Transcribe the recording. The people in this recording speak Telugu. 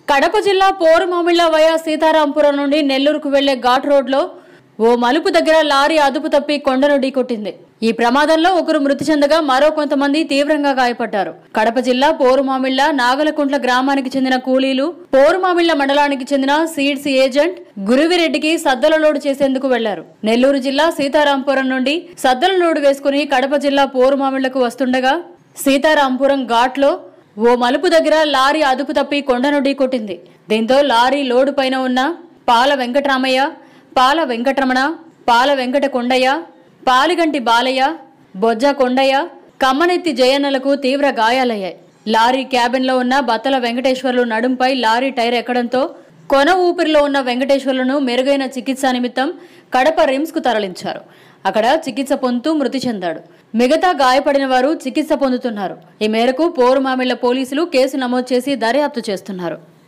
కడప జిల్లా పోరుమామిళ్ల వయా సీతారాంపురం నుండి నెల్లూరుకు వెళ్లే ఘాట్ రోడ్లో ఓ మలుపు దగ్గర లారీ అదుపు తప్పి కొండను ఢీకొట్టింది ఈ ప్రమాదంలో ఒకరు మృతి చెందగా మరో కొంతమంది తీవ్రంగా గాయపడ్డారు కడప జిల్లా పోరుమామిళ్ల నాగలకుంట్ల గ్రామానికి చెందిన కూలీలు పోరుమామిళ్ల మండలానికి చెందిన సీడ్స్ ఏజెంట్ గురువిరెడ్డికి సద్దల లోడు చేసేందుకు వెళ్లారు నెల్లూరు జిల్లా సీతారాంపురం నుండి సద్దల లోడు వేసుకుని కడప జిల్లా పోరుమామిళ్లకు వస్తుండగా సీతారాంపురం ఘాట్లో ఓ మలుపు దగ్గర లారీ అదుపు తప్పి కొండను ఢీకొట్టింది దీంతో లారీ లోడు పైన ఉన్న పాల వెంకటరామయ్య పాల వెంకటరమణ పాల వెంకట కొండయ్య పాలిగంటి బాలయ్య బొజ్జ కొండయ్య కమ్మనెత్తి జయన్నలకు తీవ్ర గాయాలయ్యాయి లారీ క్యాబిన్లో ఉన్న బత్తల వెంకటేశ్వర్లు నడుంపై లారీ టైర్ ఎక్కడంతో కొన ఊపిరిలో ఉన్న వెంకటేశ్వర్లను మెరుగైన చికిత్స నిమిత్తం కడప రిమ్స్కు తరలించారు అక్కడ చికిత్స పొందుతూ మృతి చెందాడు మిగతా గాయపడిన వారు చికిత్స పొందుతున్నారు ఈ మేరకు పోరుమామిళ్ల పోలీసులు కేసు నమోదు చేసి దర్యాప్తు చేస్తున్నారు